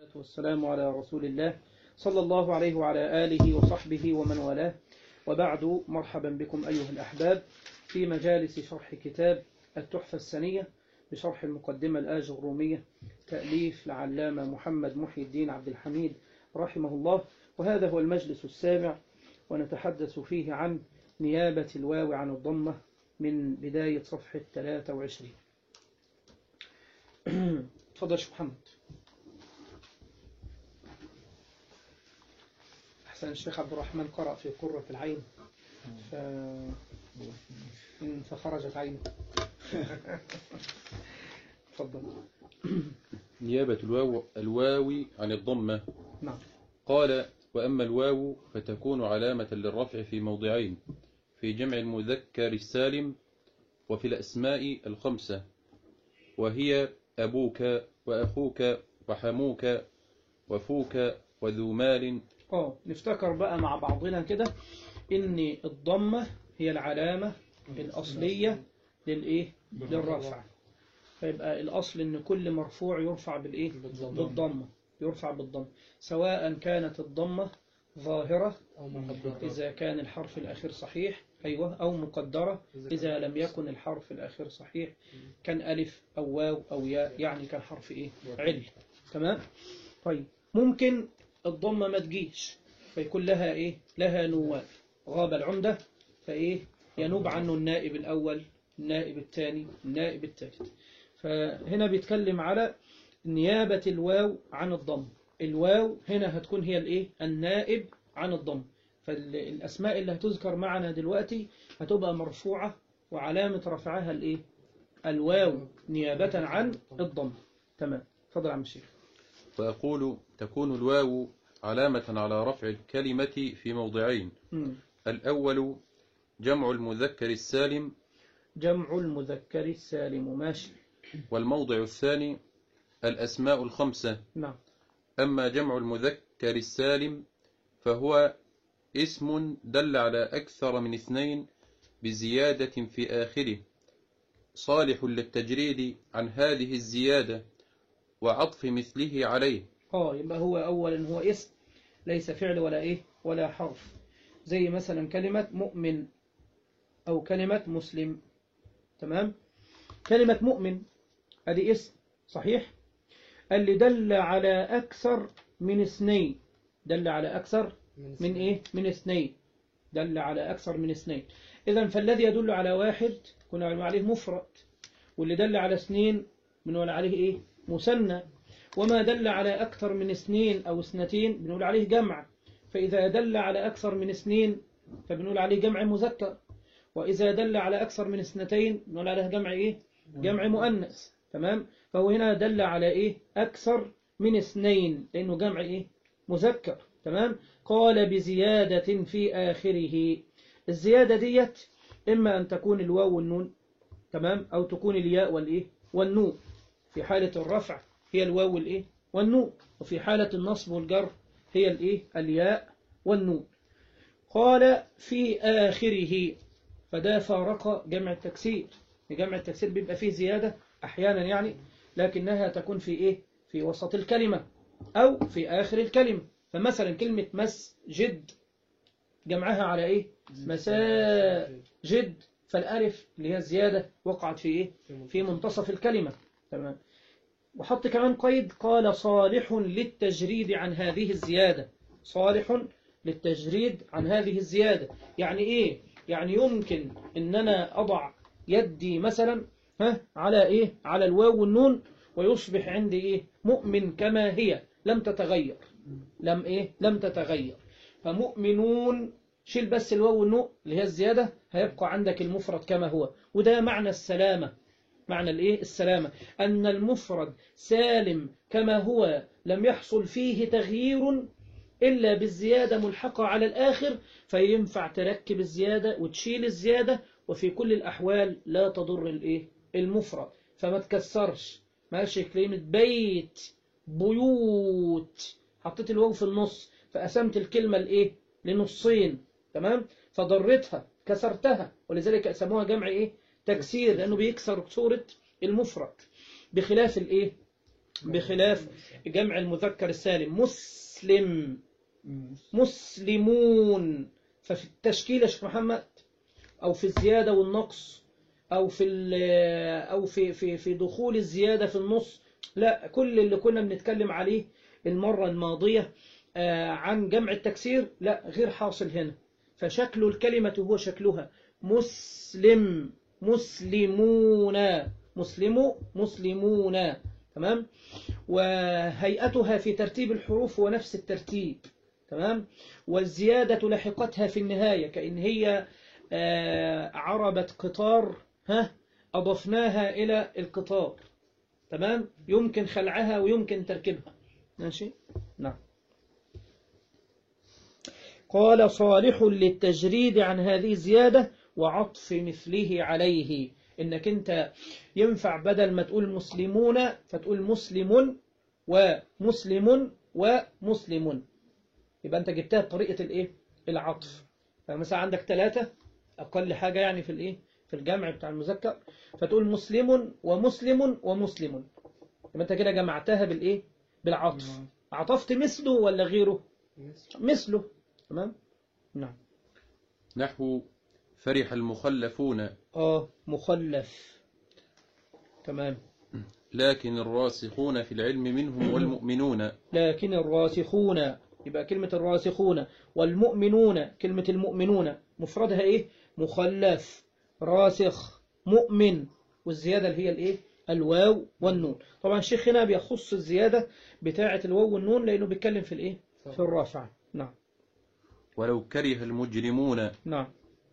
والسلام على رسول الله صلى الله عليه وعلى آله وصحبه ومن والاه وبعد مرحبا بكم أيها الأحباب في مجالس شرح كتاب التحفة السنية بشرح المقدمة الآج الرومية تأليف العلامة محمد محي الدين عبد الحميد رحمه الله وهذا هو المجلس السابع ونتحدث فيه عن نيابة الواو عن الضمة من بداية صفحة 23 تفضل شيخ محمد أحسن الشيخ عبد الرحمن قرأ في قرة العين ف... فخرجت عينه تفضل نيابة الواو, الواو عن الضمة نعم قال وأما الواو فتكون علامة للرفع في موضعين في جمع المذكر السالم وفي الأسماء الخمسة وهي أبوك وأخوك وحموك وفوك وذو مال اه نفتكر بقى مع بعضنا كده ان الضمة هي العلامة الأصلية للإيه للرفع فيبقى الأصل ان كل مرفوع يرفع بالإيه بالضمة يرفع بالضمة سواء كانت الضمة ظاهرة إذا كان الحرف الأخير صحيح أيوة أو مقدرة إذا لم يكن الحرف الأخير صحيح كان ألف أو واو أو ياء يعني كان حرف إيه عل تمام طيب ممكن الضمة ما تجيش فيكون لها إيه لها نواب غاب العمدة فإيه ينوب عنه النائب الأول النائب الثاني النائب الثالث فهنا بيتكلم على نيابة الواو عن الضم الواو هنا هتكون هي الإيه النائب عن الضم فالأسماء اللي هتذكر معنا دلوقتي هتبقى مرفوعة وعلامة رفعها الإيه الواو نيابة عن الضم تمام فضل عم الشيخ وأقول تكون الواو علامة على رفع الكلمة في موضعين مم. الأول جمع المذكر السالم جمع المذكر السالم ماشي والموضع الثاني الأسماء الخمسة نعم أما جمع المذكر السالم فهو اسم دل على أكثر من اثنين بزيادة في آخره صالح للتجريد عن هذه الزيادة وعطف مثله عليه اه يبقى هو اولا هو اسم ليس فعل ولا ايه ولا حرف زي مثلا كلمة مؤمن او كلمة مسلم تمام كلمة مؤمن ادي اسم صحيح اللي دل على اكثر من اثنين دل على اكثر من ايه من اثنين دل على اكثر من اثنين اذا فالذي يدل على واحد كنا عليه مفرد واللي دل على اثنين بنقول عليه ايه مثنى وما دل على أكثر من اثنين أو اثنتين بنقول عليه جمع فإذا دل على أكثر من اثنين فبنقول عليه جمع مذكر وإذا دل على أكثر من اثنتين بنقول عليه جمع إيه؟ جمع مؤنث تمام فهو هنا دل على إيه؟ أكثر من اثنين لأنه جمع إيه؟ مذكر تمام قال بزيادة في آخره الزيادة ديت إما أن تكون الواو والنون تمام أو تكون الياء والإيه والنون في حالة الرفع هي الواو والإيه والنون وفي حالة النصب والجر هي الإيه الياء والنون قال في آخره فده فارق جمع التكسير جمع التكسير بيبقى فيه زيادة أحيانا يعني لكنها تكون في إيه في وسط الكلمة أو في آخر الكلمة فمثلا كلمة مسجد جمعها على إيه مساجد فالألف اللي هي الزيادة وقعت في إيه في منتصف الكلمة تمام وحط كمان قيد قال صالح للتجريد عن هذه الزيادة صالح للتجريد عن هذه الزيادة يعني إيه يعني يمكن إن أنا أضع يدي مثلا ها على إيه على الواو والنون ويصبح عندي إيه مؤمن كما هي لم تتغير لم إيه لم تتغير فمؤمنون شيل بس الواو والنون اللي هي الزيادة هيبقى عندك المفرد كما هو وده معنى السلامة معنى الايه السلامة أن المفرد سالم كما هو لم يحصل فيه تغيير إلا بالزيادة ملحقة على الآخر فينفع تركب الزيادة وتشيل الزيادة وفي كل الأحوال لا تضر الايه المفرد فما تكسرش ماشي كلمة بيت بيوت حطيت الواو في النص فقسمت الكلمة الايه لنصين تمام فضرتها كسرتها ولذلك قسموها جمع ايه تكسير لأنه بيكسر صورة المفرد بخلاف الإيه بخلاف جمع المذكر السالم مسلم مم. مسلمون ففي التشكيل يا شيخ محمد أو في الزيادة والنقص أو في ال- أو في في في دخول الزيادة في النص لا كل اللي كنا بنتكلم عليه المرة الماضية آه، عن جمع التكسير لا غير حاصل هنا فشكل الكلمة هو شكلها مسلم مسلمون مسلم مسلمون تمام وهيئتها في ترتيب الحروف هو نفس الترتيب تمام والزيادة لحقتها في النهاية كأن هي آه، عربة قطار ها أضفناها إلى القطار تمام يمكن خلعها ويمكن تركيبها ماشي نعم قال صالح للتجريد عن هذه الزيادة وعطف مثله عليه إنك أنت ينفع بدل ما تقول مسلمون فتقول مسلم ومسلم ومسلم يبقى أنت جبتها بطريقة الإيه العطف فمثلا عندك ثلاثة أقل حاجة يعني في الإيه في الجمع بتاع المذكر فتقول مسلم ومسلم ومسلم يبقى أنت كده جمعتها بالإيه بالعطف عطفت مثله ولا غيره مثله تمام نعم نحو فرح المخلفون آه مخلف تمام لكن الراسخون في العلم منهم والمؤمنون لكن الراسخون يبقى كلمة الراسخون والمؤمنون كلمة المؤمنون مفردها إيه مخلف راسخ مؤمن والزيادة اللي هي الإيه الواو والنون طبعا الشيخ هنا بيخص الزيادة بتاعة الواو والنون لأنه بيتكلم في الإيه في الرافع نعم ولو كره المجرمون نعم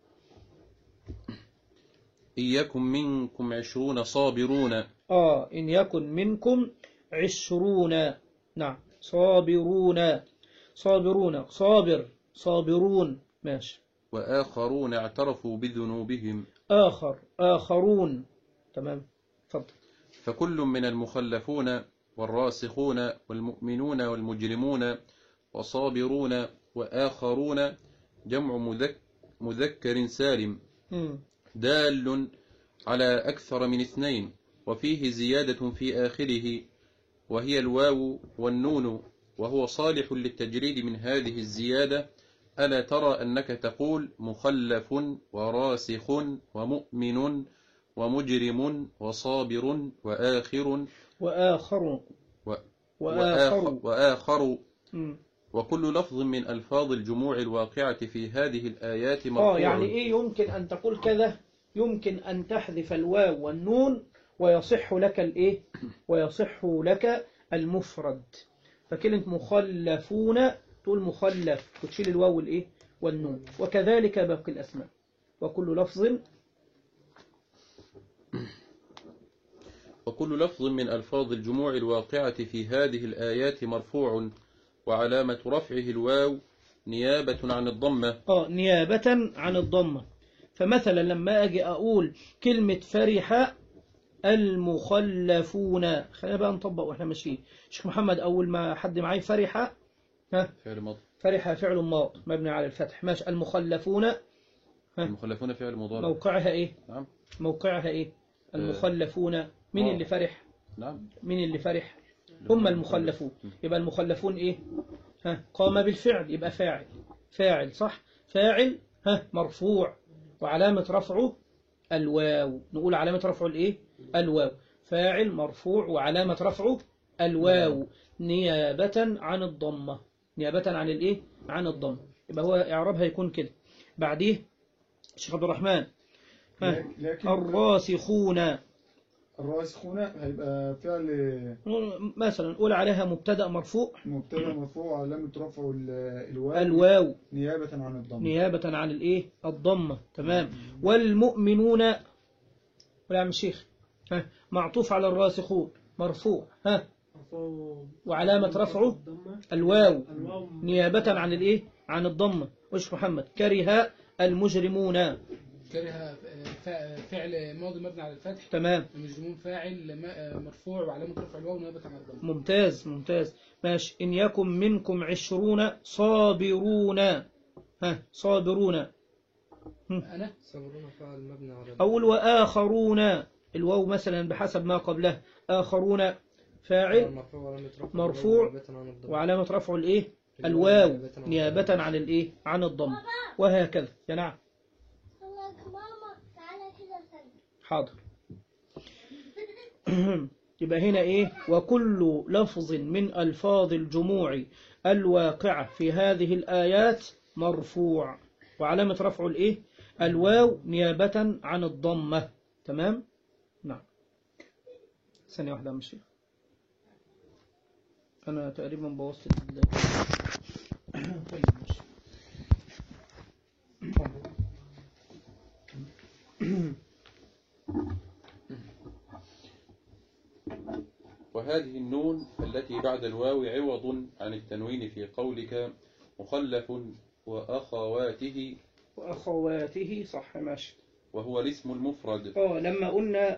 إن يكن منكم عشرون صابرون آه إن يكن منكم عشرون نعم صابرون صابرون صابر صابرون ماشي وآخرون اعترفوا بذنوبهم آخر آخرون تمام تفضل فكل من المخلفون والراسخون والمؤمنون والمجرمون وصابرون وآخرون جمع مذك مذكر سالم مم. دال على أكثر من اثنين وفيه زيادة في آخره وهي الواو والنون وهو صالح للتجريد من هذه الزيادة ألا ترى أنك تقول مخلف وراسخ ومؤمن ومجرم وصابر وآخر وآخر و- وآخر وآخر, وآخر مم. وكل لفظ من ألفاظ الجموع الواقعة في هذه الآيات آه مرفوع يعني إيه يمكن أن تقول كذا يمكن أن تحذف الواو والنون ويصح لك الإيه ويصح لك المفرد فكلمة مخلفون تقول مخلف وتشيل الواو والإيه والنون وكذلك باقي الأسماء وكل لفظ وكل لفظ من ألفاظ الجموع الواقعة في هذه الآيات مرفوع وعلامة رفعه الواو نيابة عن الضمة آه نيابة عن الضمة فمثلا لما أجي أقول كلمة فرح المخلفون خلينا بقى نطبق واحنا ماشيين شيخ محمد أول ما حد معي فرح ها فعل ماضي فرح فعل ماض مبني على الفتح ماشي المخلفون ها. المخلفون فعل مضارع موقعها إيه نعم موقعها إيه المخلفون مين آه. اللي فرح نعم مين اللي فرح هم المخلفون يبقى المخلفون إيه ها قام بالفعل يبقى فاعل فاعل صح فاعل ها مرفوع وعلامة رفعه الواو نقول علامة رفعه الإيه الواو فاعل مرفوع وعلامة رفعه الواو نيابة عن الضمة نيابة عن الإيه عن الضمة يبقى هو إعرابها يكون كده بعديه الشيخ عبد الرحمن ها لكن الراسخون الراسخون هيبقى فعل مثلا نقول عليها مبتدأ مرفوع مبتدا مرفوع علامة رفعه ال- الواو الواو نيابة عن الضم نيابة عن الإيه الضمة تمام والمؤمنون ولا يا عم الشيخ ها معطوف على الراسخون مرفوع ها وعلامة رفعه الواو نيابة عن الإيه عن الضمة وش محمد كره المجرمون كره فا- فعل ماضي مبني على الفتح تمام المجرمون فاعل ما- مرفوع وعلامة رفع الواو نيابة عن الضم ممتاز ممتاز ماشي إن يكن منكم عشرون صابرون ها صابرون أنا صبرون فعل مبني على أول وآخرون الواو مثلا بحسب ما قبله آخرون فاعل مرفوع مرفوع وعلامة رفعه الإيه الواو نيابة عن الإيه عن الضم وهكذا يا نعم ماما تعالى كده سلم حاضر يبقى هنا إيه وكل لفظ من ألفاظ الجموع الواقعة في هذه الآيات مرفوع وعلامة رفعه الإيه الواو نيابة عن الضمة تمام نعم ثانية واحدة يا مشي أنا تقريبا بوظت ال طيب ماشي وهذه النون التي بعد الواو عوض عن التنوين في قولك مخلف وأخواته وأخواته صح ماشي وهو الاسم المفرد اه لما قلنا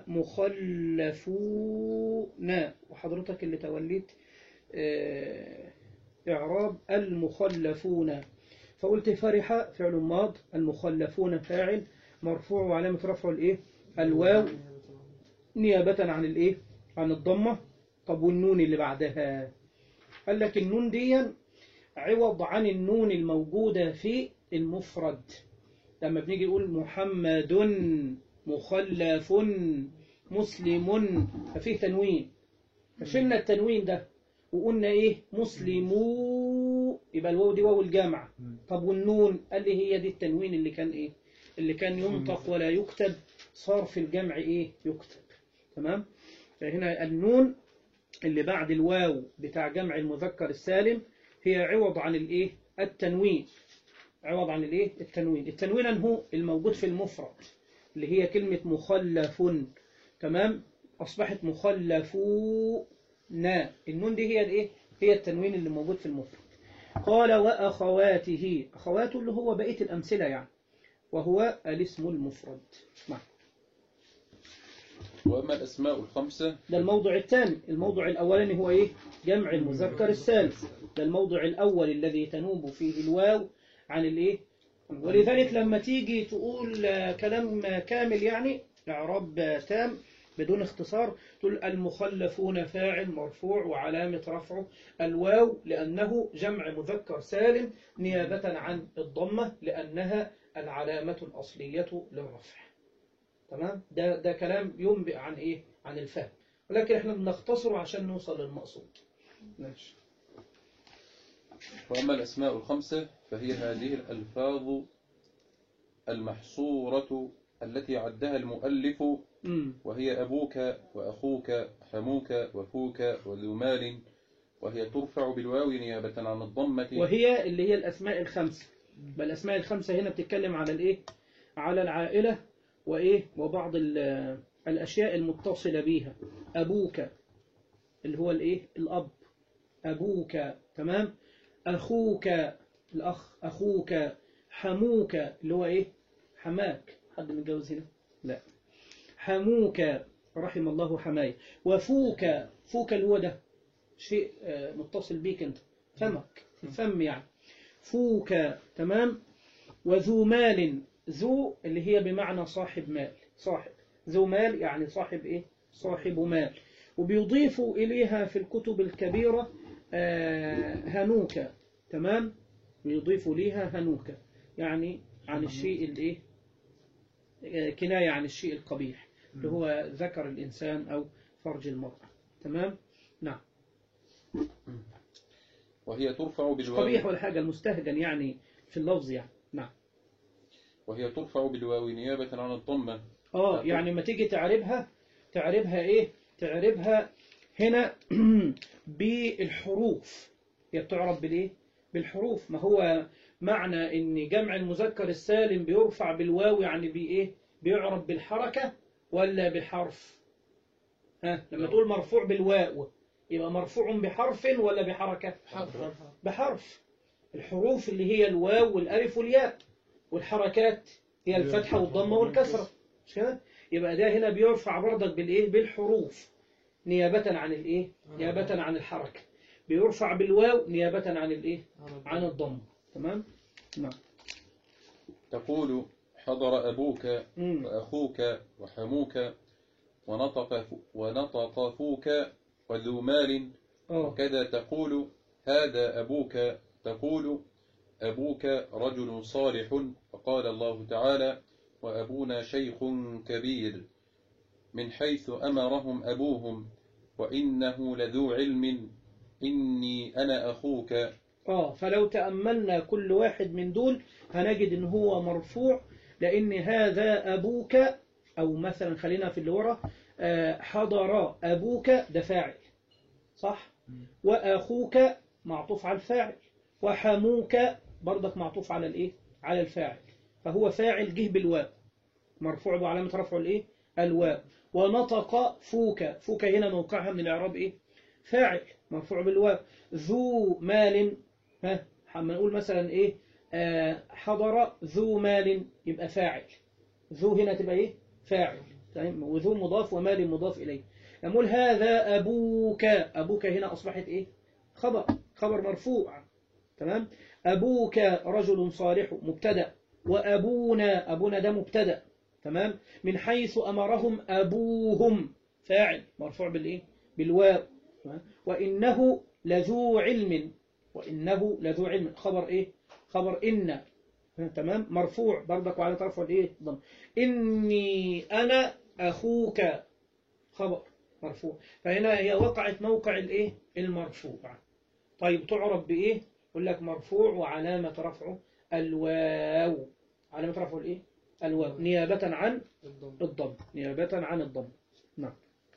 مخلفون وحضرتك اللي توليت آه، إعراب المخلفون فقلت فرح فعل ماض المخلفون فاعل مرفوع وعلامة رفعه الإيه الواو نيابة عن الإيه عن الضمة طب والنون اللي بعدها قال لك النون دي عوض عن النون الموجودة في المفرد لما بنيجي نقول محمد مخلف مسلم ففيه تنوين فشلنا التنوين ده وقلنا ايه مسلمو يبقى الواو دي واو الجامعة طب والنون قال لي هي دي التنوين اللي كان ايه اللي كان ينطق ولا يكتب صار في الجمع ايه يكتب تمام فهنا النون اللي بعد الواو بتاع جمع المذكر السالم هي عوض عن الايه التنوين عوض عن الايه التنوين التنوين هو الموجود في المفرد اللي هي كلمة مخلف تمام أصبحت مخلفون النون دي هي الايه هي التنوين اللي موجود في المفرد قال وأخواته أخواته اللي هو بقية الأمثلة يعني وهو الاسم المفرد نعم وأما الأسماء الخمسة ده الموضع الثاني الموضع الأولاني هو إيه جمع المذكر السالم ده الموضع الأول الذي تنوب فيه الواو عن الإيه ولذلك لما تيجي تقول آه، كلام كامل يعني إعراب آه، تام بدون اختصار تقول المخلفون فاعل مرفوع وعلامة رفعه الواو لأنه جمع مذكر سالم نيابة عن الضمة لأنها العلامة الأصلية للرفع تمام ده ده كلام ينبئ عن ايه عن الفهم ولكن احنا بنختصره عشان نوصل للمقصود ماشي وأما الأسماء الخمسة فهي هذه الألفاظ المحصورة التي عدها المؤلف امم وهي أبوك وأخوك حموك وفوك وذو مال وهي ترفع بالواو نيابة عن الضمة وهي اللي هي الاسماء الخمسه بل الاسماء الخمسه هنا بتتكلم على الايه على العائله وايه وبعض ال- الاشياء المتصله بيها ابوك اللي هو الايه الاب ابوك تمام اخوك الاخ اخوك حموك اللي هو ايه حماك حد متجوز هنا لا حموك رحم الله حماي وفوك فوك اللي هو ده شيء آه، متصل بيك انت فمك الفم يعني فوك تمام وذو مال ذو اللي هي بمعنى صاحب مال صاحب ذو مال يعني صاحب ايه صاحب مال وبيضيفوا إليها في الكتب الكبيرة آه، هنوك تمام بيضيفوا ليها هنوك يعني عن الشيء الايه آه، كناية عن الشيء القبيح اللي هو ذكر الإنسان أو فرج المرأة تمام نعم وهي ترفع مش قبيح بالواو ولا حاجة المستهجن يعني في اللفظ يعني نعم وهي ترفع بالواو نيابة عن الضمة اه يعني ما تيجي تعربها تعربها ايه تعربها هنا بالحروف هي بتعرب بالايه بالحروف ما هو معنى ان جمع المذكر السالم بيرفع بالواو يعني بايه بيعرب بالحركة ولا بحرف ها لما تقول مرفوع بالواو يبقى مرفوع بحرف ولا بحركة بحرف الحروف اللي هي الواو والالف والياء والحركات هي الفتحة والضمة والكسرة مش كده يبقى ده هنا بيرفع برضك بالايه بالحروف نيابة عن الايه نيابة عن الحركة بيرفع بالواو نيابة عن الايه عن الضم تمام نعم تقول حضر أبوك مم. وأخوك وحموك ونطق ف- ونطق فوك وذو مال اه وكذا تقول هذا أبوك تقول أبوك رجل صالح وقال الله تعالى وأبونا شيخ كبير من حيث أمرهم أبوهم وإنه لذو علم إني أنا أخوك اه فلو تأملنا كل واحد من دول هنجد ان هو مرفوع لان هذا ابوك او مثلا خلينا في اللي ورا آه، حضر ابوك ده فاعل صح واخوك معطوف على الفاعل وحموك برضك معطوف على الايه على الفاعل فهو فاعل جه بالواو مرفوع بعلامة رفعه الايه الواو ونطق فوك فوك هنا موقعها من الاعراب ايه فاعل مرفوع بالواو ذو مال ها لما نقول مثلا ايه آه حضر ذو مال يبقى فاعل ذو هنا تبقى ايه فاعل تمام وذو مضاف ومال مضاف اليه نقول هذا ابوك ابوك هنا اصبحت ايه خبر خبر مرفوع تمام ابوك رجل صالح مبتدا وابونا ابونا ده مبتدا تمام من حيث امرهم ابوهم فاعل مرفوع بالايه بالواو تمام؟ وانه لذو علم وإنه لذو علم خبر إيه خبر إن ها، تمام مرفوع برضك وعلى طرفه الإيه ضم إني أنا أخوك خبر مرفوع فهنا هي وقعت موقع الإيه المرفوع طيب تعرف بإيه يقول لك مرفوع وعلامة رفعه الواو علامة رفعه الإيه الواو نيابة عن الضم الضم نيابة عن الضم نعم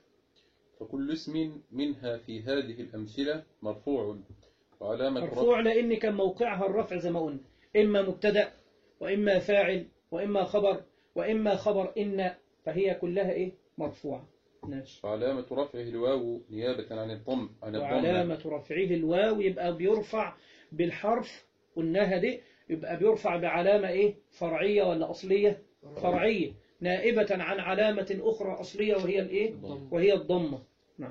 فكل اسم منها في هذه الأمثلة مرفوع وعلامة مرفوع لأن كان موقعها الرفع زي ما قلنا إما مبتدأ وإما فاعل وإما خبر وإما خبر إن فهي كلها إيه مرفوعة ماشي وعلامة رفعه الواو نيابة عن الضم عن الضم وعلامة رفعه الواو يبقى بيرفع بالحرف قلناها دي يبقى بيرفع بعلامة إيه فرعية ولا أصلية فرعية نائبة عن علامة أخرى أصلية وهي الإيه الضم وهي الضمة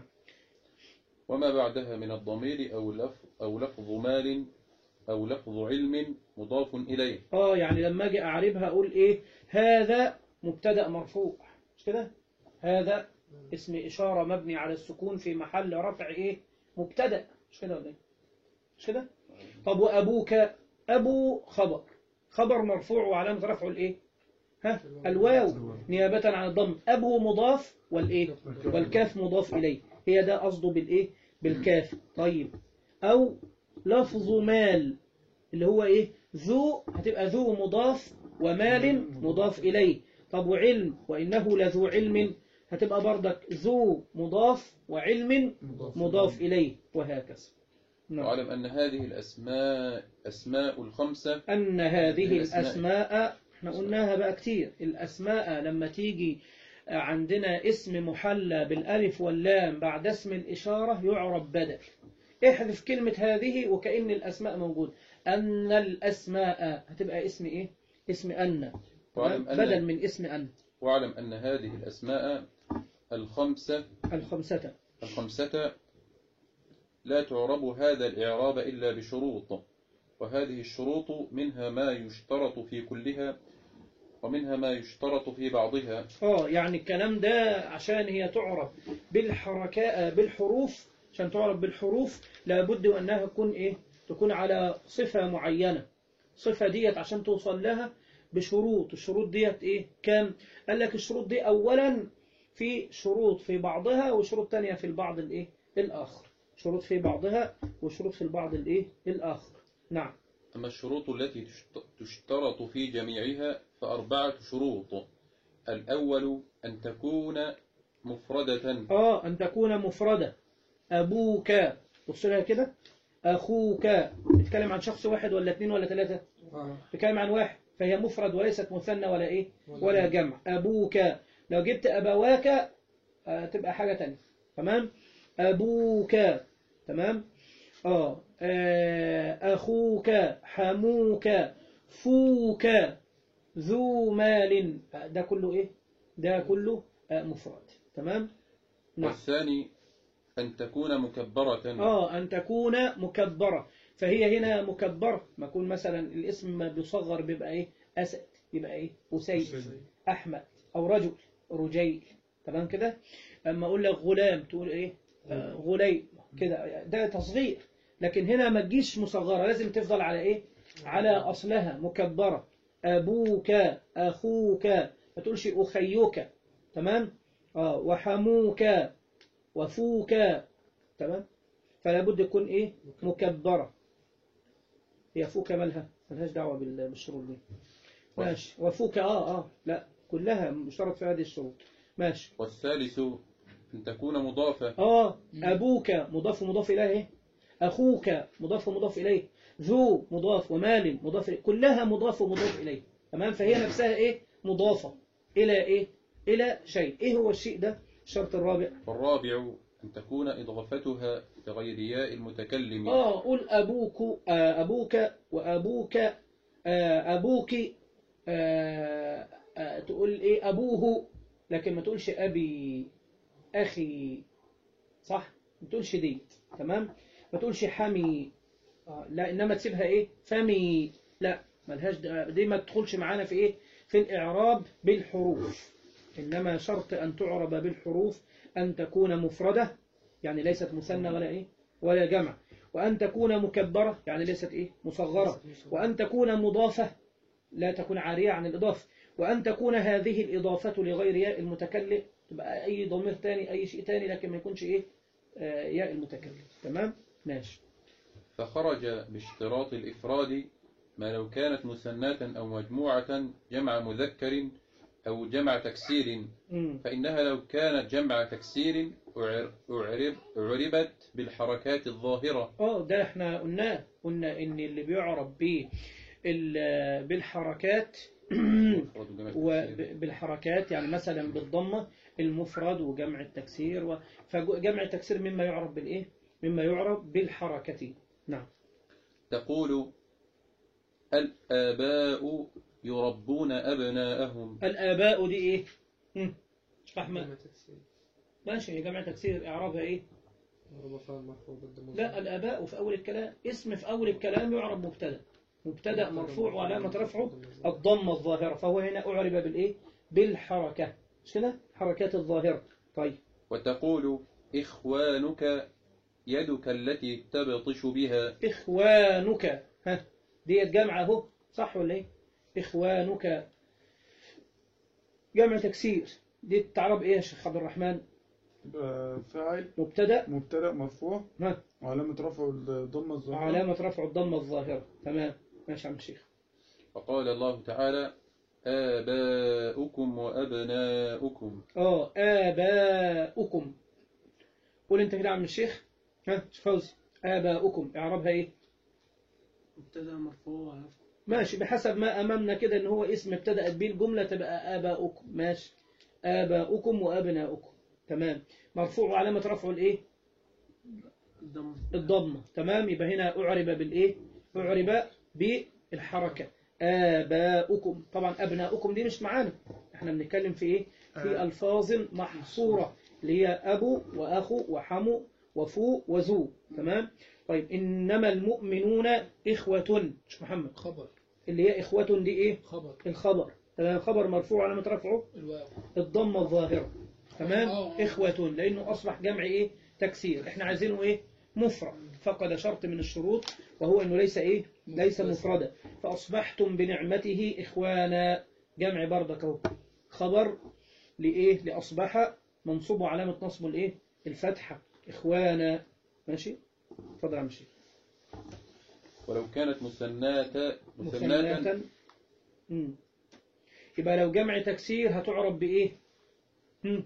وما بعدها من الضمير أو لفظ, أو لفظ مال أو لفظ علم مضاف إليه اه يعني لما اجي اعربها اقول ايه هذا مبتدا مرفوع مش كده هذا اسم اشاره مبني على السكون في محل رفع ايه مبتدا مش كده ولا ايه مش كده طب وابوك ابو خبر خبر مرفوع وعلامه رفعه الايه ها الواو نيابه عن الضم ابو مضاف والايه والكاف مضاف اليه هي ده قصده بالايه بالكاف طيب او لفظ مال اللي هو ايه ذو هتبقى ذو مضاف ومال مضاف إليه طب وعلم وإنه لذو علم هتبقى بردك ذو مضاف وعلم مضاف إليه وهكذا نعم. واعلم أن هذه الأسماء أسماء الخمسة أن هذه الأسماء. الأسماء احنا قلناها بقى كتير الأسماء لما تيجي عندنا اسم محلى بالألف واللام بعد اسم الإشارة يعرب بدل احذف كلمة هذه وكأن الأسماء موجود أن الأسماء هتبقى اسم إيه؟ اسم أن واعلم بدل أن من اسم أن واعلم أن هذه الأسماء الخمسة الخمسة الخمسة لا تعرب هذا الإعراب إلا بشروط وهذه الشروط منها ما يشترط في كلها ومنها ما يشترط في بعضها اه يعني الكلام ده عشان هي تعرف بالحركاء بالحروف عشان تعرف بالحروف لابد وانها تكون ايه تكون على صفة معينة صفة ديت عشان توصل لها بشروط الشروط ديت ايه كام قال لك الشروط دي اولا في شروط في بعضها وشروط تانية في البعض الايه الاخر شروط في بعضها وشروط في البعض الايه الاخر نعم أما الشروط التي تشت- تشترط في جميعها فأربعة شروط الأول أن تكون مفردة اه ان تكون مفردة ابوك بص لها كده اخوك بتتكلم عن شخص واحد ولا اثنين ولا ثلاثة آه. بتتكلم عن واحد فهي مفرد وليست مثنى ولا ايه ولا جمع ابوك لو جبت ابواك آه، تبقى حاجة تانية تمام ابوك تمام اه آه، اخوك حموك فوك ذو مال آه، ده كله ايه ده كله آه، مفرد تمام نعم والثاني أن تكون مكبرة اه ان تكون مكبرة فهي هنا مكبرة ما يكون مثلا الاسم ما بيصغر بيبقى ايه اسد يبقى ايه اسيد احمد او رجل رجيل تمام كده اما اقول لك غلام تقول ايه آه، غليم كده ده تصغير لكن هنا ما تجيش مصغرة لازم تفضل على ايه على اصلها مكبرة ابوك اخوك ما تقولش اخيك تمام اه وحموك وفوك تمام فلا بد يكون ايه مكبرة هي فوك مالها ملهاش دعوة بال- بالشروط دي ماشي وفوك اه اه لا كلها مشترط في هذه الشروط ماشي والثالث أن تكون مضافة اه ابوك مضاف ومضاف اليه إيه؟ اخوك مضاف ومضاف اليه ذو مضاف ومال مضاف إليه. كلها مضاف ومضاف اليه تمام فهي نفسها ايه مضافة الى ايه الى شيء ايه هو الشيء ده الشرط الرابع والرابع أن تكون إضافتها لغير ياء المتكلم اه قول ابوك آه ابوك وابوك آه ابوك آه آه تقول ايه ابوه لكن ما تقولش ابي اخي صح ما تقولش دي تمام ما تقولش حمي آه لا انما تسيبها ايه فمي لا ملهاش د- دي ما تدخلش معانا في ايه في الاعراب بالحروف انما شرط ان تعرب بالحروف ان تكون مفرده يعني ليست مثنى ولا ايه ولا جمع وأن تكون مكبرة يعني ليست إيه مصغرة وأن تكون مضافة لا تكون عارية عن الإضافة وأن تكون هذه الإضافة لغير ياء المتكلم تبقى أي ضمير تاني أي شيء تاني لكن ما يكونش إيه آه، ياء المتكلم تمام ماشي فخرج باشتراط الإفراد ما لو كانت مثناة أو مجموعة جمع مذكر أو جمع تكسير مم. فإنها لو كانت جمع تكسير أعر- أعرب أعربت بالحركات الظاهرة اه ده احنا قلناه قلنا ان اللي بيعرب ب بالحركات مفرد جمع تكسير. وبالحركات يعني مثلا بالضمة المفرد وجمع التكسير و... فجمع التكسير مما يعرف بالإيه؟ مما يعرف بالحركة نعم تقول الآباء يربون أبناءهم الآباء دي إيه؟ هم، أحمد ماشي هي جمع تكسير إعرابها إيه؟ لا الآباء في أول الكلام اسم في أول الكلام يعرب مبتدا مبتدا مرفوع وعلامة رفعه الضمة الظاهرة فهو هنا أعرب بالإيه؟ بالحركة مش كده؟ حركات الظاهرة طيب وتقول إخوانك يدك التي تبطش بها إخوانك ها ديت جمع أهو صح ولا إيه؟ إخوانك جمع تكسير دي تعرب إيه يا شيخ عبد الرحمن؟ يبقى فاعل مبتدا مبتدأ مرفوع ها وعلامة رفعه الضمة الظاهرة وعلامة رفع الضمة الظاهرة تمام ماشي يا عم الشيخ وقال الله تعالى آباؤكم وأبناؤكم اه آباؤكم قول انت كده يا عم الشيخ ها فوزي آباؤكم اعربها ايه مبتدا مرفوع ماشي بحسب ما امامنا كده ان هو اسم ابتدأت به الجملة تبقى آباؤكم ماشي آباؤكم وأبناؤكم تمام مرفوع وعلامة رفعه الايه الضم الضمة تمام يبقى هنا أعرب بالإيه أعرب بالحركة آباؤكم طبعا أبناؤكم دي مش معانا احنا بنتكلم في إيه في ألفاظ محصورة اللي هي أبو وأخو وحمو وفو وزو تمام طيب إنما المؤمنون إخوة مش محمد خبر اللي هي إخوة دي إيه خبر الخبر تمام خبر مرفوع علامة رفعه الواو الضمة الظاهرة تمام آه. إخوة لأنه أصبح جمع إيه تكسير إحنا عايزينه إيه مفرد فقد شرط من الشروط وهو أنه ليس إيه ليس مفردا فأصبحتم بنعمته إخوانا جمع بردك أهو خبر لإيه لأصبح منصوب علامة نصب الإيه الفتحة إخوانا ماشي اتفضل يا عم شيخ ولو كانت مثناة مثناة مثناة مم. يبقى لو جمع تكسير هتعرب بإيه مم.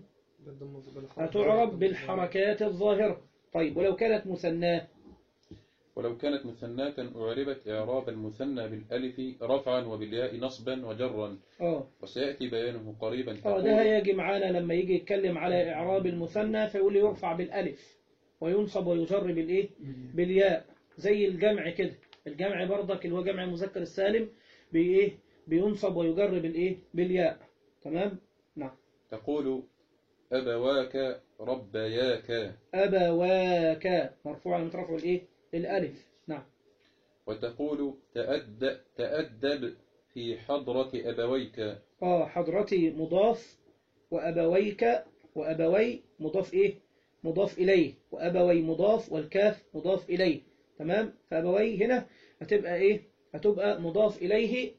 هتعرب بالحركات الظاهرة طيب ولو كانت مثناة ولو كانت مثناة أعربت إعراب المثنى بالألف رفعا وبالياء نصبا وجرا اه وسيأتي بيانه قريبا اه تقول ده هيجي معانا لما يجي يتكلم على إعراب المثنى فيقول لي يرفع بالألف وينصب ويجر بالإيه بالياء زي الجمع كده الجمع برضك اللي هو جمع المذكر السالم بإيه بينصب ويجر بالإيه بالياء تمام نعم تقول أبواك ربياك أبواك مرفوع على مترفع الإيه الألف نعم وتقول تأد تأدب في حضرة أبويك اه حضرتي مضاف وأبويك وأبوي مضاف إيه مضاف إليه وأبوي مضاف والكاف مضاف إليه تمام فأبوي هنا هتبقى إيه هتبقى مضاف إليه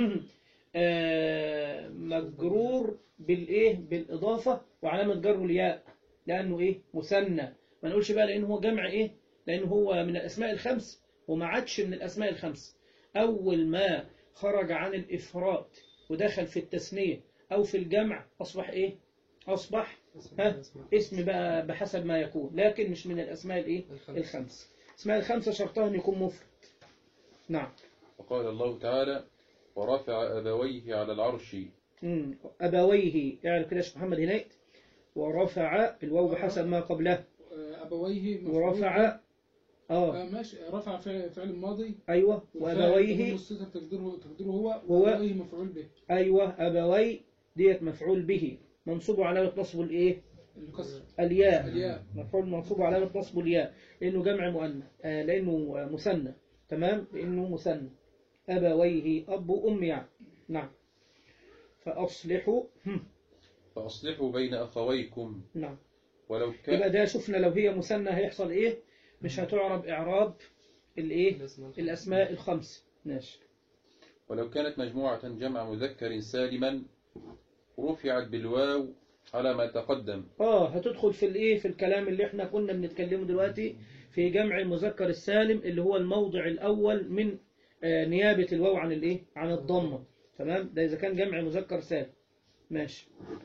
آه، مجرور بالإيه بالإضافة وعلامة جره الياء لأنه إيه مثنى ما نقولش بقى لأنه هو جمع إيه لأنه هو من الأسماء الخمس وما عادش من الأسماء الخمس أول ما خرج عن الإفراد ودخل في التثنية أو في الجمع أصبح إيه أصبح ها اسم بقى بحسب ما يكون لكن مش من الأسماء الإيه الخمس اسماء الخمسة شرطها أن يكون مفرد نعم وقال الله تعالى ورفع أبويه على العرش مم. أبويه اعرف كده يا شيخ محمد هناك ورفع الواو بحسب ما قبله آه، أبويه مفعول ورفع به. آه آه ماشي رفع فعل فعل ماضي أيوة والفاعل وأبويه والصيغة تقديره تقديره هو هو- وأبويه مفعول به أيوة أبوي ديت مفعول به منصوب علامة نصب الإيه الكسر الياء الياء مفعول منصوب علامة نصب الياء لأنه جمع مؤنث آه لأنه آه، مثنى تمام لأنه مثنى أبويه أب وأم يعني نعم فأصلحوا هم، فأصلحوا بين أخويكم نعم ولو يبقى كان ده شفنا لو هي مثنى هيحصل إيه مش هتعرب إعراب الإيه الأسماء الخمس ماشي ولو كانت مجموعة جمع مذكر سالما رفعت بالواو على ما تقدم اه هتدخل في الايه في الكلام اللي احنا كنا بنتكلمه دلوقتي في جمع المذكر السالم اللي هو الموضع الاول من آه نيابة الواو عن الايه عن الضمة تمام ده اذا كان جمع مذكر سالم ماشي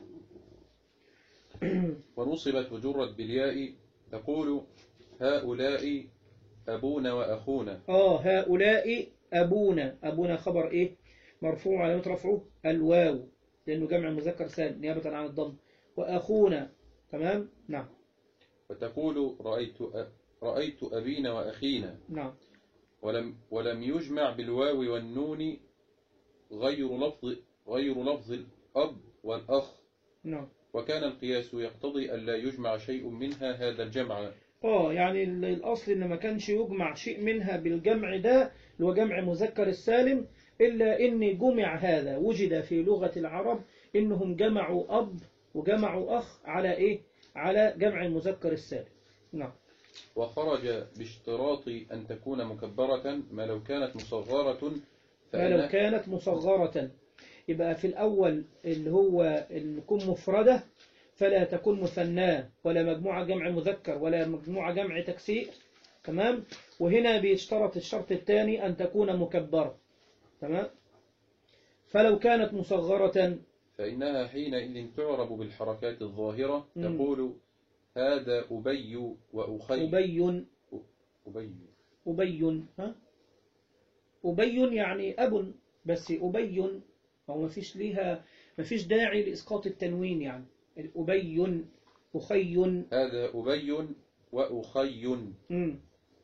ونصبت وجرت بالياء تقول هؤلاء أبونا وأخونا اه هؤلاء ابونا ابونا خبر ايه مرفوع علامة رفعه الواو لانه جمع مذكر سالم نيابة عن الضم واخونا تمام نعم وتقول رأيت أ... رأيت أبينا وأخينا نعم ولم ولم يجمع بالواو والنون غير لفظ غير لفظ الأب والأخ نعم وكان القياس يقتضي ألا يجمع شيء منها هذا الجمع اه يعني ال- الأصل إن ما كانش يجمع شيء منها بالجمع ده اللي هو جمع مذكر السالم إلا إن جمع هذا وجد في لغة العرب إنهم جمعوا أب وجمعوا أخ على إيه؟ على جمع المذكر السالم نعم وخرج باشتراط أن تكون مكبرة ما لو كانت مصغرة فلو فإن كانت مصغرة يبقى في الأول اللي هو اللي يكون مفردة فلا تكون مثناة ولا مجموعة جمع مذكر ولا مجموعة جمع تكسير تمام وهنا بيشترط الشرط الثاني أن تكون مكبرة تمام فلو كانت مصغرة فإنها حينئذ تعرب بالحركات الظاهرة مم. تقول هذا أبي وأخي أبي أبي أبي ها أبي يعني أب بس أبي هو ما فيش ليها ما فيش داعي لإسقاط التنوين يعني أبي أخي هذا أبي وأخي مم.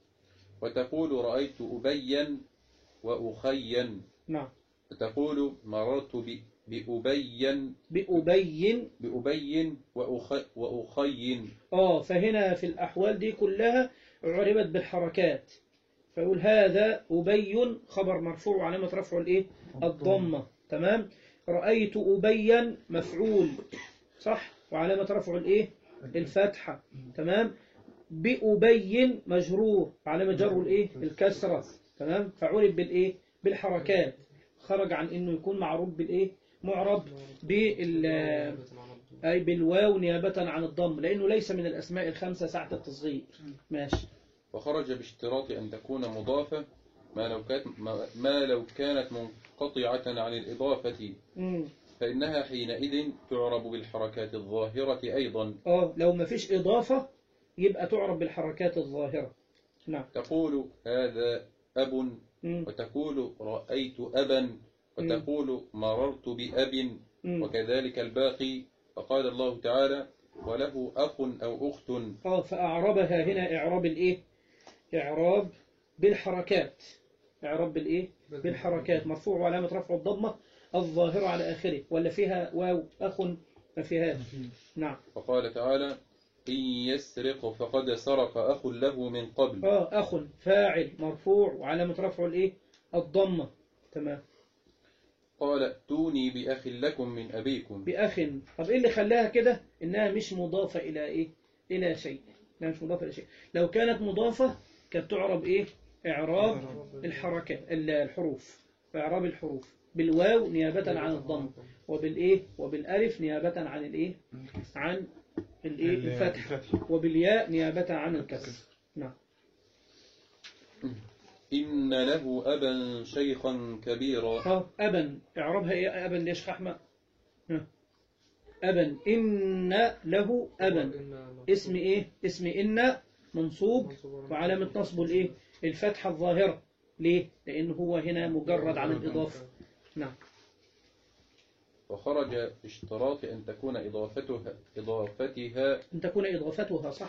وتقول رأيت أبيا وأخيا نعم وتقول مررت ب- بأبي بأبي بأبي وأخي, وأخي آه فهنا في الأحوال دي كلها عربت بالحركات فيقول هذا أبي خبر مرفوع علامة رفعه الإيه الضمة تمام رأيت أبيا مفعول صح وعلامة رفعه الإيه الفتحة تمام بأبي مجرور علامة جره الإيه الكسرة تمام فعرب بالإيه بالحركات خرج عن إنه يكون معروب بالإيه معرب بال أي بالواو نيابة عن الضم لأنه ليس من الأسماء الخمسة ساعة التصغير ماشي وخرج باشتراط أن تكون مضافة ما لو كانت ما- ما لو كانت منقطعة عن الإضافة مم. فإنها حينئذ تعرب بالحركات الظاهرة أيضا اه لو ما فيش إضافة يبقى تعرب بالحركات الظاهرة نعم تقول هذا أب مم. وتقول رأيت أبا وتقول مررت بأب مم. وكذلك الباقي فقال الله تعالى وله أخ أو أخت اه فأعربها هنا إعراب الإيه إعراب بالحركات إعراب بالإيه بالحركات مرفوع وعلامة رفع الضمة الظاهرة على آخره ولا فيها واو أخ ما فيهاش نعم وقال تعالى إن يسرق فقد سرق أخ له من قبل اه أخ فاعل مرفوع وعلامة رفعه الإيه الضمة تمام قال ائتوني بأخ لكم من أبيكم بأخ طب إيه اللي خلاها كده إنها مش مضافة إلى إيه إلى شيء لا مش مضافة إلى شيء لو كانت مضافة كانت تعرب إيه إعراب الحركة ال- الحروف إعراب الحروف بالواو نيابة عن الضم وبالإيه وبالألف نيابة عن الإيه عن الإيه الفتح وبالياء نيابة عن الكسر نعم إن له أبا شيخا كبيرا اه أبا إعرابها إيه أبا ليش أحمد ها. أبا إن له أبا اسم إيه اسم إن منصوب وعلامة نصبه الإيه الفتحة الظاهرة ليه لأن هو هنا مجرد عن الإضافة نعم وخرج باشتراط أن تكون إضافتها إضافتها أن تكون إضافتها صح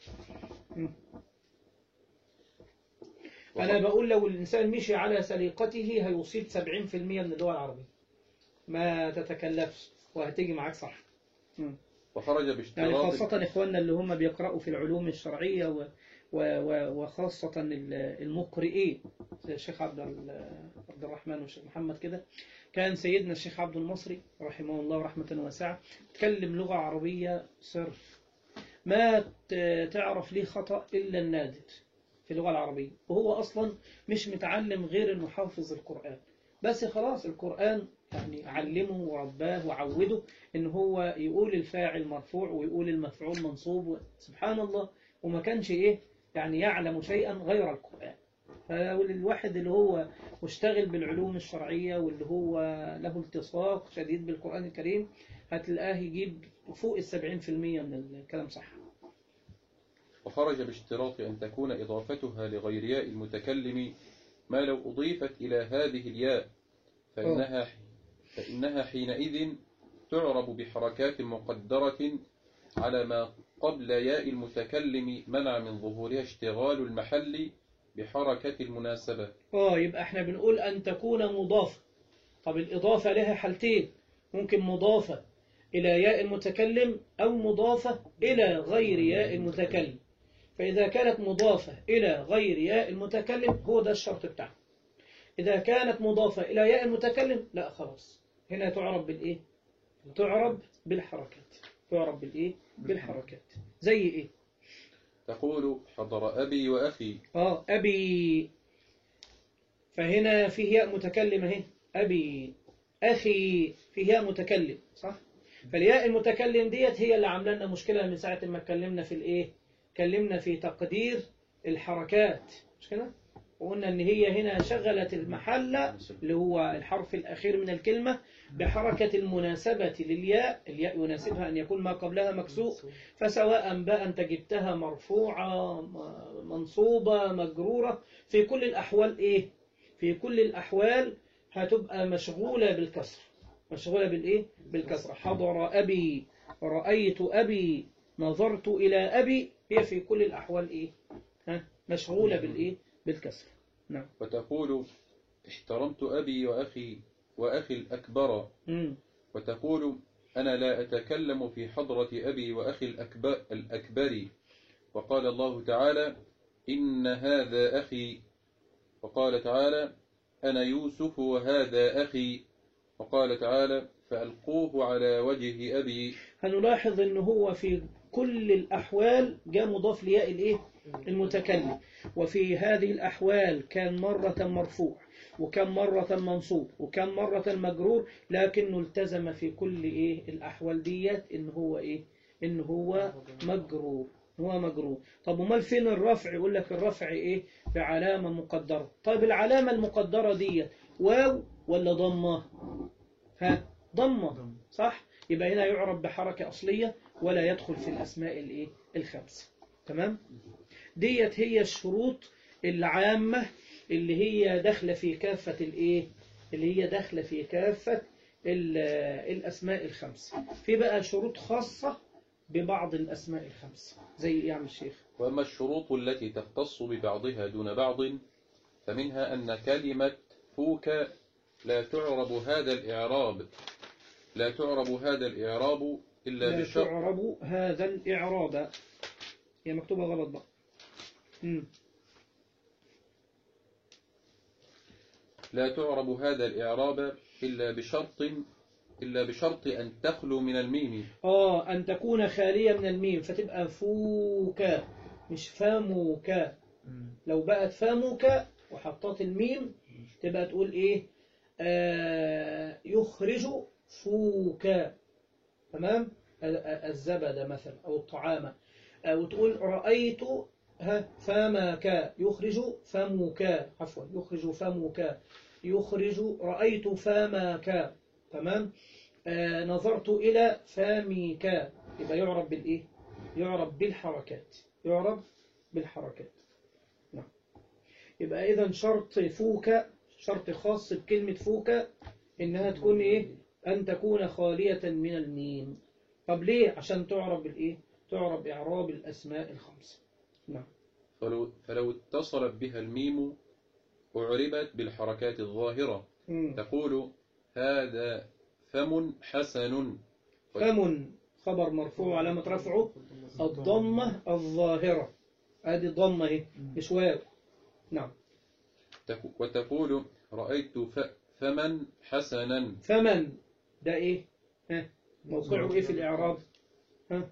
أنا بقول لو الإنسان مشي على سليقته هيصيب 70% من اللغة العربية ما تتكلفش وهتيجي معاك صح مم. وخرج يعني باشتراط خاصة إخواننا اللي هم بيقرأوا في العلوم الشرعية و و و وخاصة ال- المقرئين زي الشيخ عبد ال- عبد الرحمن والشيخ محمد كده كان سيدنا الشيخ عبد المصري رحمه الله رحمة واسعة تكلم لغة عربية صرف ما ت- تعرف ليه خطأ إلا النادر في اللغة العربية وهو أصلا مش متعلم غير إنه حافظ القرآن بس خلاص القرآن يعني علمه ورباه وعوده إن هو يقول الفاعل مرفوع ويقول المفعول منصوب سبحان الله وما كانش إيه يعني يعلم شيئا غير القرآن فالواحد اللي هو مشتغل بالعلوم الشرعية واللي هو له التصاق شديد بالقرآن الكريم هتلاقاه يجيب فوق السبعين في المية من الكلام صح وخرج باشتراط أن تكون إضافتها لغير ياء المتكلم ما لو أضيفت إلى هذه الياء فإنها, فإنها حينئذ تعرب بحركات مقدرة على ما قبل ياء المتكلم منع من ظهورها اشتغال المحل بحركة المناسبة اه يبقى احنا بنقول أن تكون مضافة طب الإضافة لها حالتين ممكن مضافة إلى ياء المتكلم أو مضافة إلى غير ياء المتكلم فإذا كانت مضافة إلى غير ياء المتكلم هو ده الشرط بتاعه إذا كانت مضافة إلى ياء المتكلم لا خلاص هنا تعرب بالإيه تعرب بالحركات تعرب بالإيه بالحركات زي إيه تقول حضر أبي وأخي آه أبي فهنا فيه ياء متكلم اهي أبي أخي فيه ياء متكلم صح فالياء المتكلم ديت هي اللي عامله لنا مشكلة من ساعة ما اتكلمنا في الإيه اتكلمنا في تقدير الحركات مش كده وقلنا إن هي هنا شغلت المحل اللي هو الحرف الأخير من الكلمة بحركة المناسبة للياء الياء يناسبها أن يكون ما قبلها مكسور فسواء بقى أنت جبتها مرفوعة م- منصوبة مجرورة في كل الأحوال إيه في كل الأحوال هتبقى مشغولة بالكسر مشغولة بالإيه بالكسر حضر أبي رأيت أبي نظرت إلى أبي هي في كل الأحوال إيه ها مشغولة بالإيه بالكسر نعم وتقول احترمت أبي وأخي وأخي الأكبر مم. وتقول أنا لا أتكلم في حضرة أبي وأخي الأكبر, الأكبر وقال الله تعالى إن هذا أخي وقال تعالى أنا يوسف وهذا أخي وقال تعالى فألقوه على وجه أبي هنلاحظ ان هو في كل الأحوال جاء مضاف لياء الإيه المتكلم وفي هذه الأحوال كان مرة مرفوع وكان مرة منصوب وكان مرة مجرور لكنه التزم في كل إيه الأحوال ديت إن هو إيه إن هو مجرور هو مجرور طب ومال فين الرفع يقول لك الرفع إيه بعلامة مقدرة طيب العلامة المقدرة ديت واو ولا ضمة ها ضمة صح يبقى هنا يعرب بحركة أصلية ولا يدخل في الأسماء الإيه الخمسة تمام ديت هي الشروط العامة اللي هي داخلة في كافة الإيه اللي هي داخلة في كافة ال- الأسماء الخمسة في بقى شروط خاصة ببعض الأسماء الخمسة زي إيه يا عم الشيخ وأما الشروط التي تختص ببعضها دون بعض فمنها أن كلمة فوك لا تعرب هذا الإعراب لا تعرب هذا الإعراب إلا لا بشرط تعرب هذا الإعراب هي مكتوبة غلط بقى مم. لا تعرب هذا الإعراب إلا بشرط إلا بشرط أن تخلو من الميم اه ان تكون خالية من الميم فتبقى فوك مش فموك لو بقت فموك وحطت الميم تبقى تقول ايه آه يخرج فوك تمام ال- ال- الزبد مثلا او الطعام او تقول رأيت ها فمك يخرج فمك عفوا يخرج فمك يخرج رأيت فمك تمام آه نظرت إلى فمك يبقى يعرب بالإيه يعرب بالحركات يعرب بالحركات نعم يبقى إذا شرط فوك شرط خاص بكلمة فوك إنها تكون إيه أن تكون خالية من الميم طب ليه عشان تعرب بالإيه تعرب إعراب الأسماء الخمسة نعم فلو, فلو اتصلت بها الميم أعربت بالحركات الظاهرة مم. تقول هذا فم حسن فم خبر مرفوع علامة رفعه الضمة الظاهرة ادي ضمة اهي مش واو نعم تك- وتقول رأيت ف- فمن حسنا فمن ده ايه ها موقعه ايه في الاعراب ها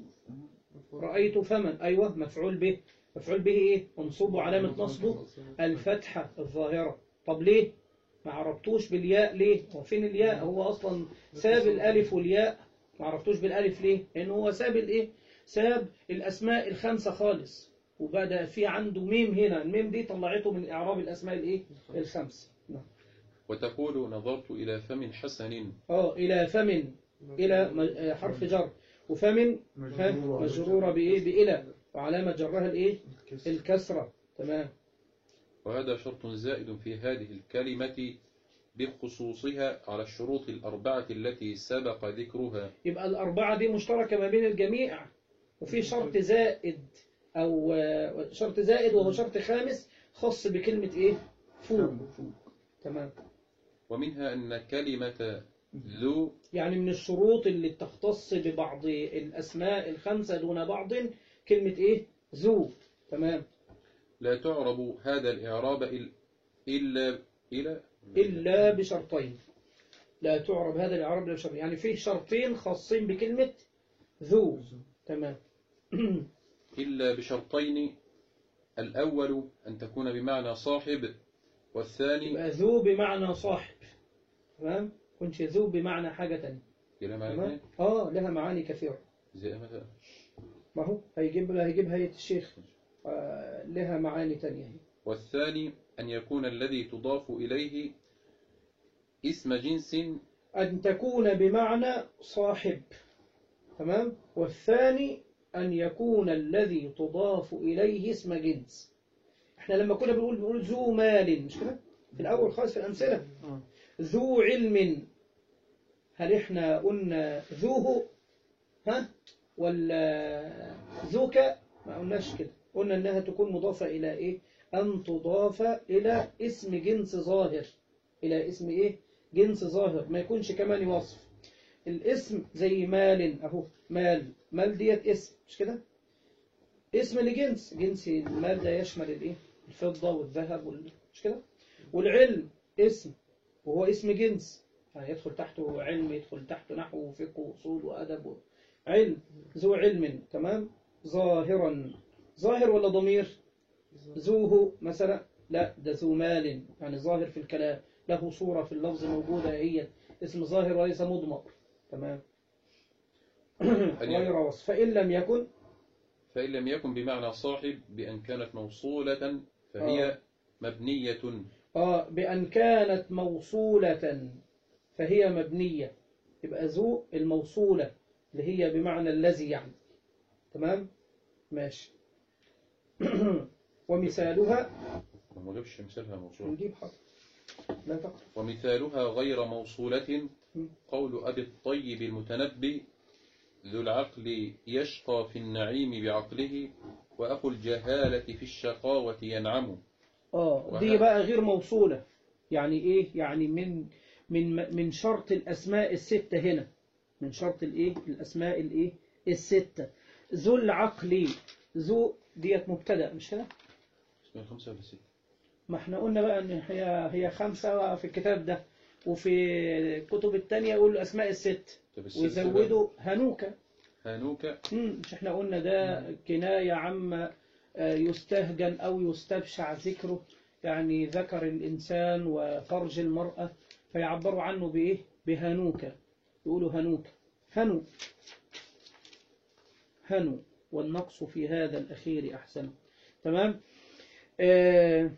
رأيت فمن ايوه مفعول به مفعول به ايه منصوب علامة نصبه الفتحة الظاهرة طب ليه ما عرفتوش بالياء ليه هو فين الياء هو اصلا ساب الالف والياء ما عرفتوش بالالف ليه لانه هو ساب الايه ساب الاسماء الخمسة خالص وبدأ في عنده ميم هنا الميم دي طلعته من اعراب الاسماء الايه الخمسة نعم وتقول نظرت إلى فم حسن اه الى فم الى م- آه، حرف جر وفم ها، مجرورة بايه بإلى وعلامة جرها الايه الكسرة تمام وهذا شرط زائد في هذه الكلمة بخصوصها على الشروط الأربعة التي سبق ذكرها يبقى الأربعة دي مشتركة ما بين الجميع وفي شرط زائد أو آه، شرط زائد وهو شرط خامس خاص بكلمة إيه؟ فوق تمام ومنها أن كلمة ذو يعني من الشروط اللي تختص ببعض الأسماء الخمسة دون بعض كلمة إيه؟ ذو تمام لا تعرب هذا الإعراب إل- إلا إلى إلا بشرطين لا تعرب هذا الإعراب إلا بشرطين يعني فيه شرطين خاصين بكلمة ذو تمام إلا بشرطين الأول أن تكون بمعنى صاحب والثاني يبقى ذو بمعنى صاحب تمام كنش ذو بمعنى حاجة تانية إلى تمام معنى اه لها معاني كثيرة زي مثلا ما هو هيجيب هيجيب هيئة الشيخ آه لها معاني تانية هي. والثاني أن يكون الذي تضاف إليه اسم جنس أن تكون بمعنى صاحب تمام والثاني أن يكون الذي تضاف إليه اسم جنس احنا لما كنا بنقول بنقول ذو مال مش كده في الأول خالص في الأمثلة آه. ذو علم هل احنا قلنا ذوه ها ولا ذوك ما قلناش كده قلنا انها تكون مضافة الى ايه ان تضاف الى اسم جنس ظاهر الى اسم ايه جنس ظاهر ما يكونش كمان وصف الاسم زي مال اهو مال مال ديت اسم مش كده اسم لجنس جنس المال ده يشمل الايه الفضة والذهب وال... مش كده والعلم اسم وهو اسم جنس يعني يدخل تحته علم يدخل تحته نحو وفقه وأصول وأدب و... علم ذو علم تمام ظاهرا ظاهر ولا ضمير ذوه مثلا لا ده ذو مال يعني ظاهر في الكلام له صورة في اللفظ موجودة هي اسم ظاهر وليس مضمر تمام غير وصف فإن لم يكن فإن لم يكن بمعنى صاحب بأن كانت موصولة فهي آه. مبنية آه بأن كانت موصولة فهي مبنية يبقى ذو الموصولة اللي هي بمعنى الذي يعني تمام ماشي ومثالها ما جابش مثالها موصولة نجيب حرف لا تقرأ ومثالها غير موصولة قول أبي الطيب المتنبي ذو العقل يشقى في النعيم بعقله وأخو الجهالة في الشقاوة ينعم اه دي وهذا- بقى غير موصولة يعني ايه يعني من من من شرط الاسماء الستة هنا من شرط الايه الاسماء الايه الستة ذو العقل ذو ديت مبتدأ مش كده اسمها خمسة ولا ستة ما احنا قلنا بقى ان هي هي خمسة في الكتاب ده وفي الكتب التانية يقول أسماء الست طب الست ويزودوا هنوكة بقى هانوكا مم، مش احنا قلنا ده كناية عما آه، يستهجن أو يستبشع ذكره يعني ذكر الإنسان وفرج المرأة فيعبروا عنه بإيه بهنوكة يقولوا هنوكة هنو هنو والنقص في هذا الأخير أحسن تمام آه،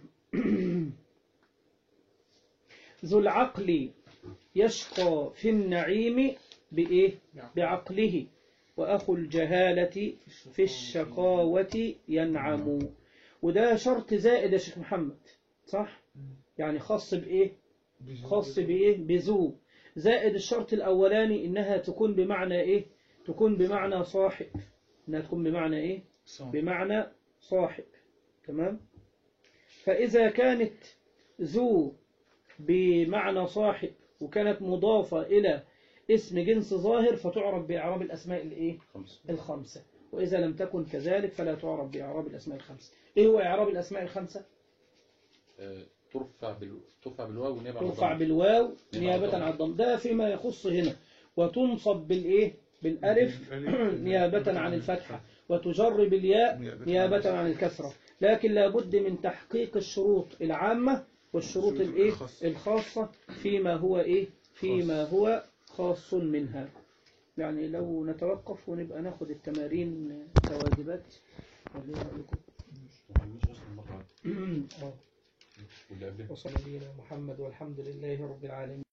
ذو العقل يشقى في النعيم بإيه بعقله وأخو الجهالة في الشقاوة ينعم وده شرط زائد يا شيخ محمد صح يعني خاص بإيه خاص بإيه بذو زائد الشرط الأولاني إنها تكون بمعنى إيه تكون بمعنى صاحب إنها تكون بمعنى إيه بمعنى صاحب تمام فإذا كانت ذو بمعنى صاحب وكانت مضافة إلى اسم جنس ظاهر فتعرف بإعراب الأسماء الإيه خمسة الخمسة وإذا لم تكن كذلك فلا تعرف بإعراب الأسماء الخمسة إيه هو إعراب الأسماء الخمسة آه، ترفع بال... ترفع بالواو ونيابة عن ترفع الضم. بالواو نيابة نيابة عن عن الضم ده فيما يخص هنا وتنصب بالإيه بالألف نيابة عن الفتحة وتجر بالياء نيابة عن الكسرة لكن لابد من تحقيق الشروط العامة والشروط الشروط الإيه الخاصة. الخاصة فيما هو إيه فيما هو خاص منها يعني لو نتوقف ونبقى ناخد التمارين كواجبات ولا إيه رأيكم؟ مش أصلا المرة آه. واللي قبلها وصلى نبينا محمد والحمد لله رب العالمين